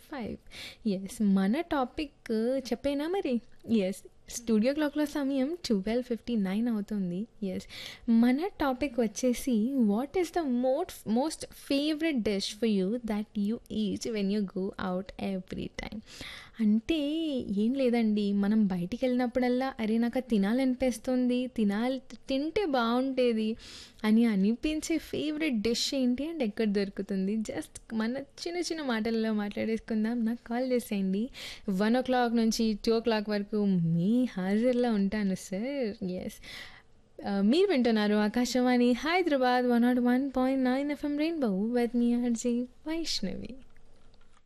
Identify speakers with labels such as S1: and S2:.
S1: five yes మన topic చెప్పేనా మరి ఎస్ స్టూడియో క్లాక్లో సమయం ట్వెల్వ్ ఫిఫ్టీ నైన్ అవుతుంది ఎస్ మన టాపిక్ వచ్చేసి what is the mote most favourite dish for you that you eat when you go out every time అంటే ఏం లేదండి మనం బయటికి వెళ్ళినప్పుడల్లా అరే నాకు అది తినాలనిపిస్తుంది తినాలి తింటే బాగుండేది అని అనిపించే ఫేవరెట్ డిష్ ఏంటి అండ్ ఎక్కడ దొరుకుతుంది జస్ట్ మన చిన్న చిన్న మాటల్లో మాట్లాడేసుకుందాం నాకు కాల్ చేసేయండి వన్ ఓ క్లాక్ నుంచి టూ ఓ క్లాక్ వరకు మీ హాజరులో ఉంటాను సార్ ఎస్ మీరు వింటున్నారు Akashvani Hyderabad one nought one point nine FM rainbow with మీ ఆర్జీ వైష్ణవి